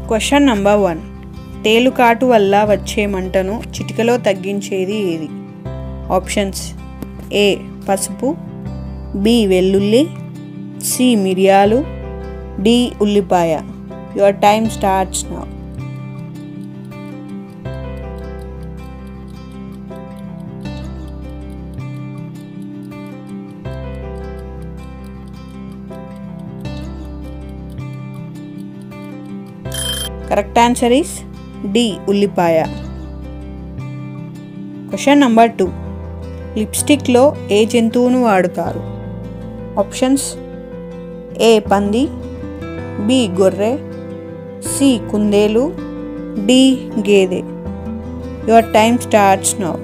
question number one తేలుకాటు వల్ల వచ్చే మంటను చిటికలో తగ్గించేది ఏది ఆప్షన్స్ ఏ పసుపు బి వెల్లుల్లి సి మిరియాలు డి ఉల్లిపాయ your time starts now correct answer is D ఉల్లిపాయ క్వశ్చన్ నంబర్ టూ లిప్స్టిక్లో ఏ జంతువును వాడుతారు ఆప్షన్స్ ఏ పంది బి గొర్రె సి కుందేలు డి గేదె your time starts now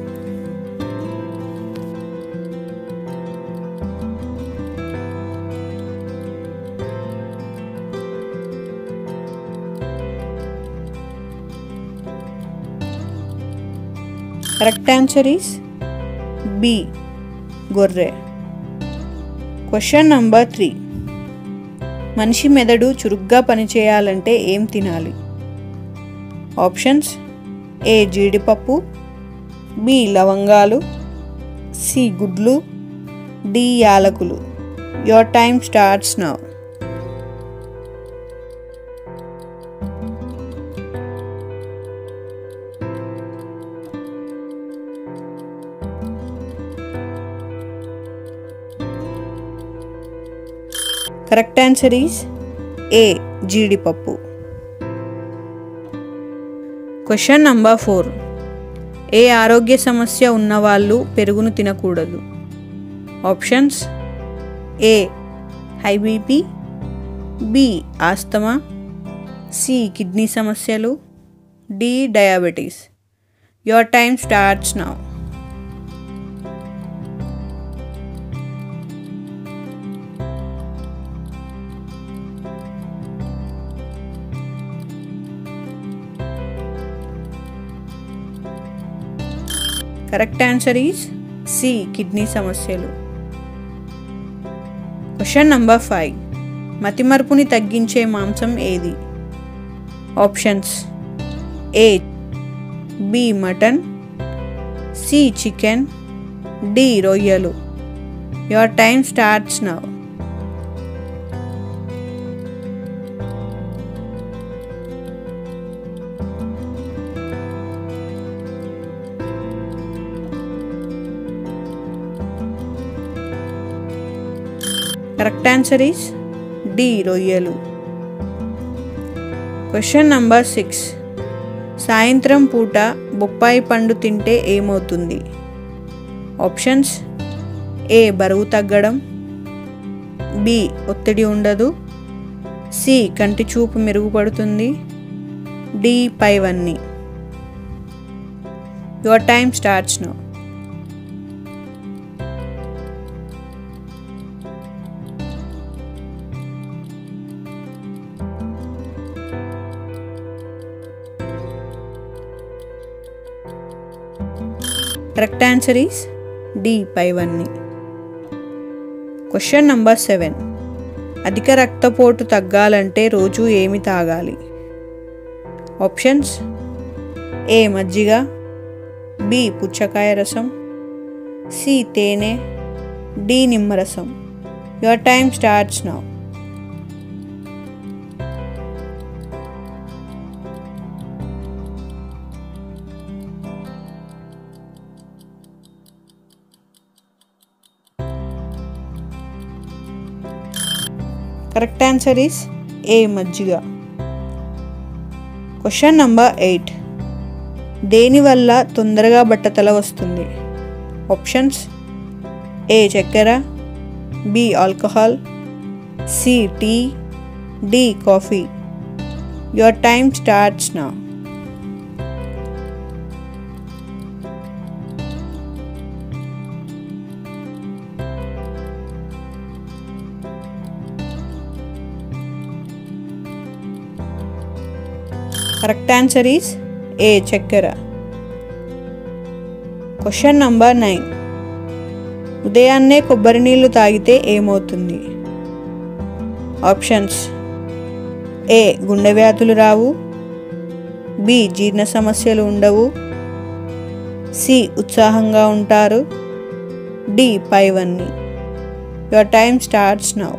correct answer is B గొర్రె క్వశ్చన్ నంబర్ త్రీ మనిషి మెదడు చురుగ్గా పనిచేయాలంటే ఏం తినాలి ఆప్షన్స్ ఏ జీడిపప్పు బి లవంగాలు సి గుడ్లు డి యాలకులు your time starts now correct answer is A జీడిపప్పు క్వశ్చన్ నంబర్ ఫోర్ ఏ ఆరోగ్య సమస్య ఉన్నవాళ్ళు పెరుగును తినకూడదు options A high BP B asthma C kidney సమస్యలు D diabetes your time starts now correct answer is C kidney సమస్యలు question number five మతిమరుపుని తగ్గించే మాంసం ఏది options A B mutton C chicken D రొయ్యలు your time starts now correct answer is D రొయ్యలు question number six సాయంత్రం పూట బొప్పాయి పండు తింటే ఏమవుతుంది ఆప్షన్స్ ఏ బరువు తగ్గడం బి ఒత్తిడి ఉండదు సి కంటి చూపు మెరుగుపడుతుంది డి పైవన్నీ your time starts now correct answer is D పైవన్నీ క్వశ్చన్ నంబర్ సెవెన్ అధిక రక్తపోటు తగ్గాలంటే రోజు ఏమి తాగాలి ఆప్షన్స్ ఏ మజ్జిగ బి పుచ్చకాయ రసం సి తేనె డి నిమ్మరసం your time starts now correct answer is A మజ్జిగ క్వశ్చన్ నంబర్ ఎయిట్ దేనివల్ల తొందరగా బట్టతల వస్తుంది ఆప్షన్స్ ఏ చక్కెర B alcohol C tea D coffee your time starts now correct answer is A చక్కెర క్వశ్చన్ నంబర్ నైన్ ఉదయాన్నే కొబ్బరి నీళ్లు తాగితే ఏమవుతుంది ఆప్షన్స్ ఏ గుండె వ్యాధులు రావు బి జీర్ణ సమస్యలు ఉండవు సి ఉత్సాహంగా ఉంటారు డి పైవన్నీ your time starts now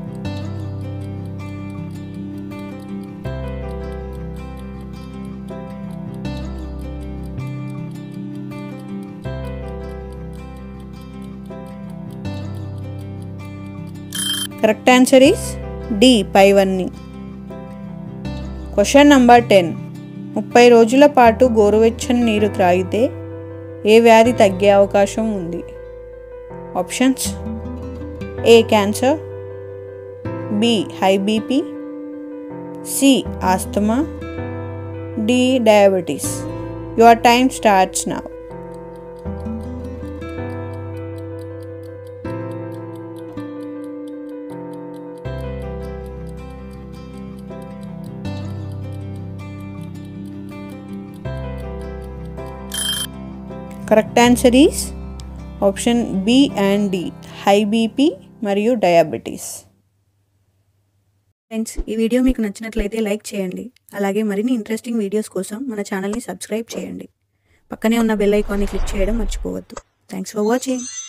correct answer is D పైవన్నీ క్వశ్చన్ నంబర్ టెన్ ముప్పై రోజుల పాటు గోరువెచ్చని నీరు త్రాగితే ఏ వ్యాధి తగ్గే అవకాశం ఉంది options A cancer B high BP C asthma D diabetes your time starts now correct answer is option B and D high BP మరియు డయాబెటీస్ ఫ్రెండ్స్ ఈ వీడియో మీకు నచ్చినట్లయితే లైక్ చేయండి అలాగే మరిన్ని ఇంట్రెస్టింగ్ వీడియోస్ కోసం మన ఛానల్ని సబ్స్క్రైబ్ చేయండి పక్కనే ఉన్న బెల్ ఐకాన్ని క్లిక్ చేయడం మర్చిపోవద్దు థ్యాంక్స్ ఫర్ వాచింగ్